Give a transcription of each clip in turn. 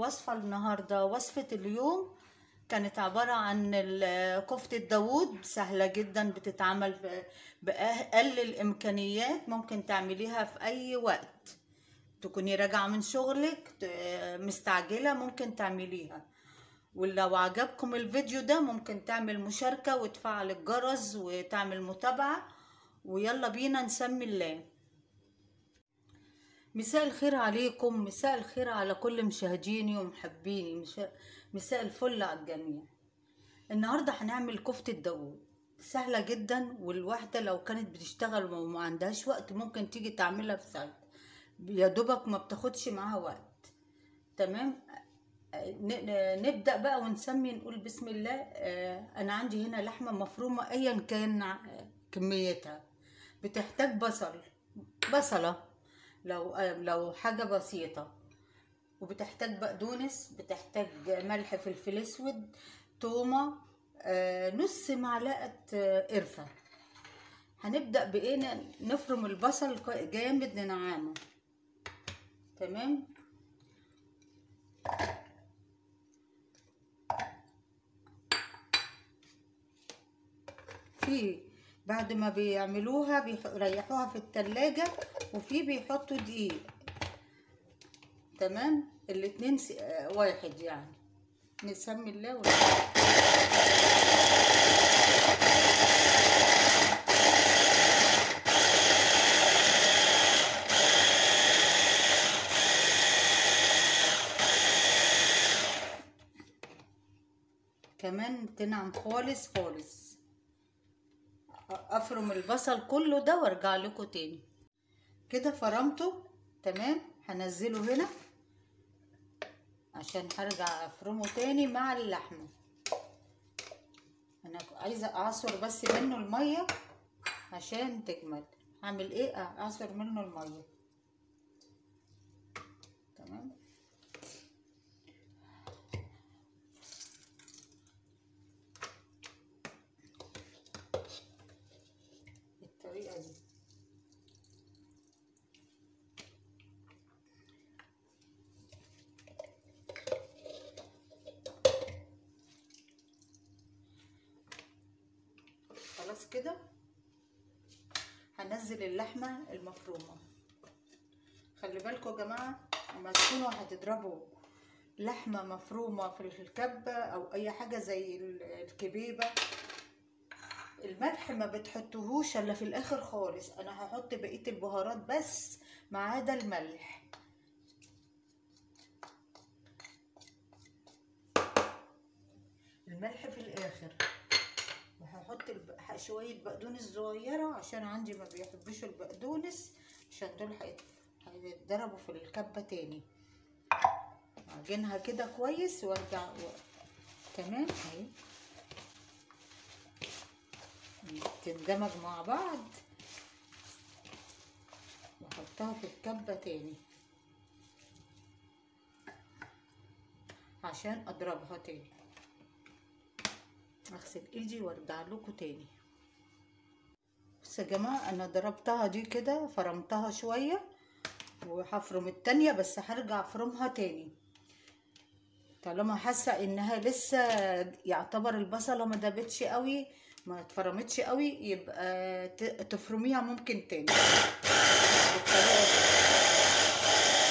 الوصفة النهاردة وصفة اليوم كانت عبارة عن ال- كفتة داوود سهلة جدا بتتعمل ب- بأقل الإمكانيات ممكن تعمليها في أي وقت تكوني راجعة من شغلك ت- مستعجلة ممكن تعمليها ولو عجبكم الفيديو ده ممكن تعمل مشاركة وتفعل الجرس وتعمل متابعة ويلا بينا نسمي الله مساء الخير عليكم مساء الخير على كل مشاهديني ومحبيني مشا- مساء الفل على الجميع النهاردة هنعمل كفتة داوود سهلة جدا والواحدة لو كانت بتشتغل وما عندهاش وقت ممكن تيجي تعملها في ساعتها يا دوبك ما بتاخدش معاها وقت تمام ن- ن- نبدأ بقى ونسمي نقول بسم الله آه، أنا عندي هنا لحمة مفرومة أيا كان ع- كميتها بتحتاج بصل بصلة لو آه، لو حاجة بسيطة وبتحتاج بقدونس بتحتاج ملح فلفل اسود تومة آه، نص معلقة آه، قرفة هنبدأ بإيه ن- نفرم البصل ك- جامد ننعمه تمام في بعد ما بيعملوها بيريحوها في التلاجة وفي بيحطوا دقيق تمام الاتنين س- آه، واحد يعني نسمي الله ونبدأ. كمان تنعم خالص خالص افرم البصل كله ده وارجع لكم تاني كده فرمته تمام هنزله هنا عشان هرجع افرمه تاني مع اللحمه انا عايزه اعصر بس منه الميه عشان تكمل هعمل ايه اعصر منه الميه تمام بالطريقه دي خلاص كده هنزل اللحمه المفرومه خلي بالكم يا جماعه لما تكونوا هتضربوا لحمه مفرومه في الكبه او اي حاجه زي ال- الكبيبه الملح ما بتحطوهوش الا في الاخر خالص انا هحط بقيه البهارات بس ما عدا الملح الملح في الاخر وهحط الب... ح- شويه بقدونس صغيره عشان عندي ما بيحبوش البقدونس عشان دول هيت- هيتضربوا في الكبه تاني اعجنها كده كويس وارجع و... تمام اهي تندمج مع بعض واحطها في الكبة تاني عشان اضربها تاني اغسل ايدي وارجع لكم تاني بس يا جماعة انا ضربتها دي كده فرمتها شوية وهفرم التانية بس هرجع افرمها تاني طالما حاسه انها لسه يعتبر البصله ما دابتش قوي ما اتفرمتش قوي يبقى ت- تفرميها ممكن تاني بالطريقه دي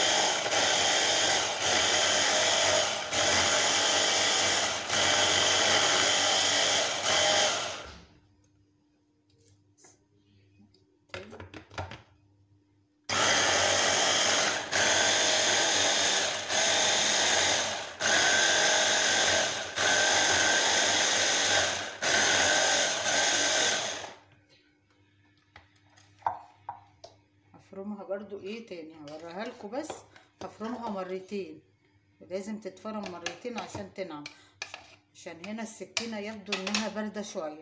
هفرمها برضو ايه تاني هوريها لكم بس هفرمها مرتين لازم تتفرم مرتين عشان تنعم عشان هنا السكينة يبدو انها باردة شوية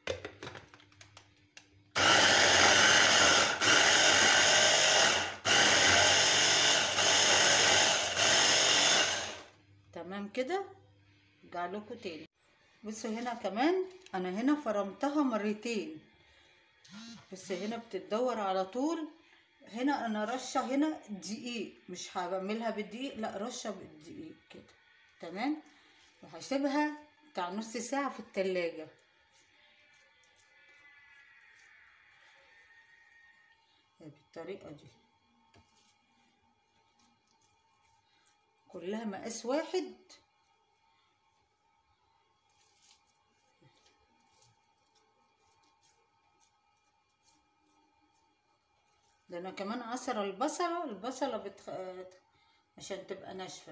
تمام كده ارجع لكم تاني بصوا هنا كمان انا هنا فرمتها مرتين بس هنا بتتدور على طول هنا انا رشه هنا دقيق مش هعملها بالدقيق لا رشه بالدقيق كده تمام وهسيبها بتاع نص ساعه في التلاجة بالطريقه دي كلها مقاس واحد ده انا كمان عصر البصلة البصلة بتخ... عشان تبقى ناشفة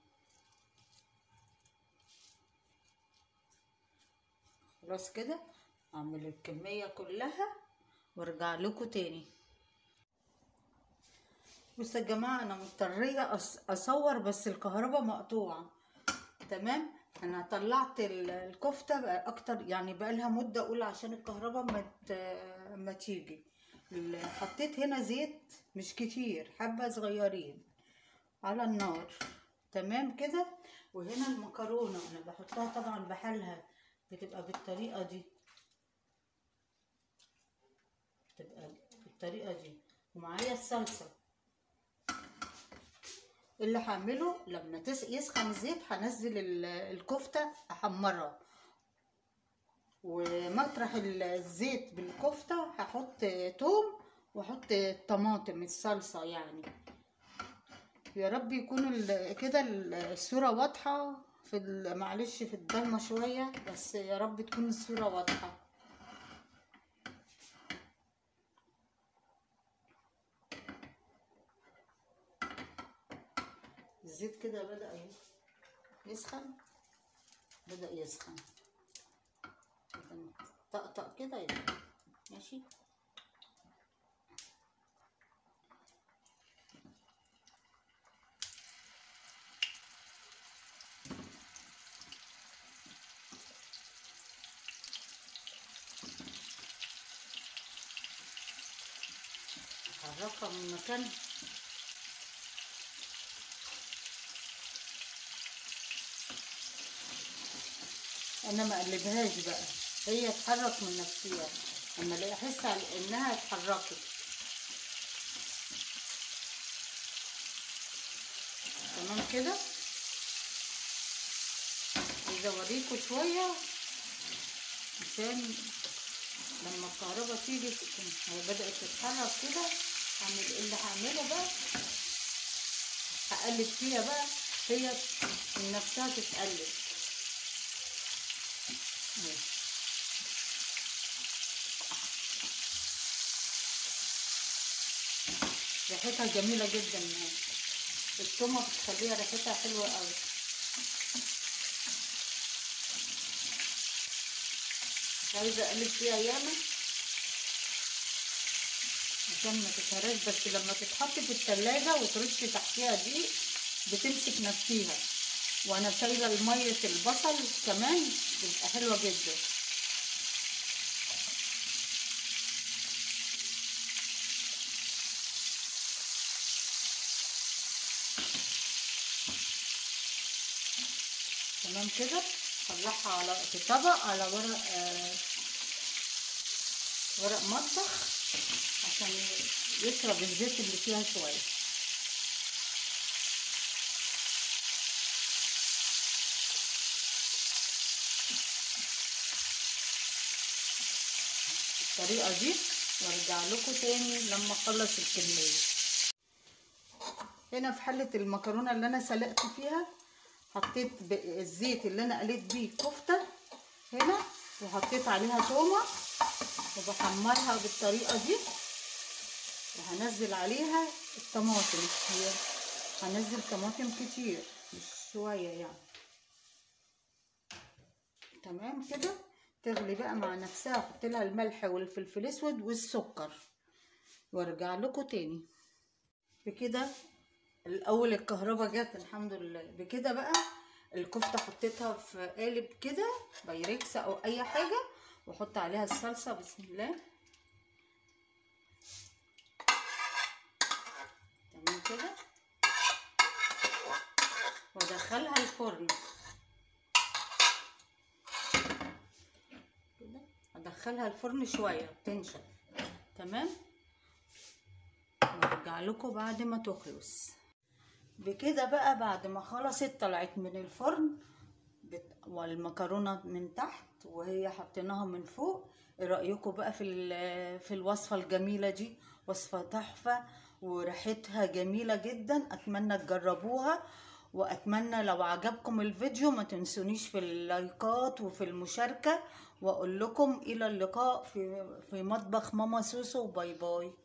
خلاص كده اعمل الكمية كلها وارجع لكم تاني بصوا يا جماعة انا مضطرية أص... اصور بس الكهرباء مقطوعة تمام انا طلعت ال- الكفتة بقى اكتر يعني بقالها مدة اقول عشان الكهرباء ما ت... ما تيجي ال- حطيت هنا زيت مش كتير حبة صغيرين على النار تمام كده وهنا المكرونة انا بحطها طبعا بحالها بتبقى بالطريقة دي بتبقى بالطريقة دي ومعايا الصلصة اللي هعمله لما تس- يسخن الزيت هنزل ال- الكفتة احمرها ومطرح ال- الزيت بالكفتة هحط توم واحط طماطم الصلصة يعني يا رب يكون ال- كده ال- الصورة واضحة في ال- معلش في الضلمة شوية بس يا رب تكون الصورة واضحة الزيت كده بدأ يسخن بدأ يسخن طقطق كده يبقى ماشي حركها من مكانها انا ما اقلبهاش بقى هي تحرك من نفسها اما الاقي احس على انها اتحركت تمام كده عايزه اوريكم شويه عشان لما الكهرباء تيجي تكون هي بدات تتحرك كده هعمل ايه اللي هعمله بقى هقلب فيها بقى هي من نفسها تتقلب اهي. ريحتها جميلة جدا التومة بتخليها ريحتها حلوة قوي مش عايزة اقلب فيها ياما عشان ما تتهرش بس لما تتحط في التلاجة وترش تحتيها دي بتمسك نفسيها وانا شايلة المية البصل كمان بتبقى حلوة جدا تمام كده طلعها على في طبق على ورق آه ورق مطبخ عشان يشرب الزيت اللي فيها شويه بالطريقه دي وارجع لكم تاني لما اخلص الكميه هنا في حله المكرونه اللي انا سلقت فيها حطيت الزيت اللي انا قليت بيه الكفته هنا وحطيت عليها تومه وبحمرها بالطريقه دي وهنزل عليها الطماطم هي هنزل طماطم كتير مش شويه يعني تمام كده تغلي بقى مع نفسها احط لها الملح والفلفل الاسود والسكر وارجع لكم تاني بكده الاول الكهرباء جت الحمد لله بكده بقى الكفته حطيتها في قالب كده بايركس او اي حاجه واحط عليها الصلصه بسم الله تمام كده وادخلها الفرن كده ادخلها الفرن شويه تنشف تمام وارجع لكم بعد ما تخلص بكده بقى بعد ما خلصت طلعت من الفرن بت... والمكرونه من تحت وهي حطيناها من فوق ايه رايكم بقى في ال- في الوصفه الجميله دي وصفه تحفه وريحتها جميله جدا اتمنى تجربوها واتمنى لو عجبكم الفيديو ما تنسونيش في اللايكات وفي المشاركه واقول لكم الى اللقاء في في مطبخ ماما سوسو باي باي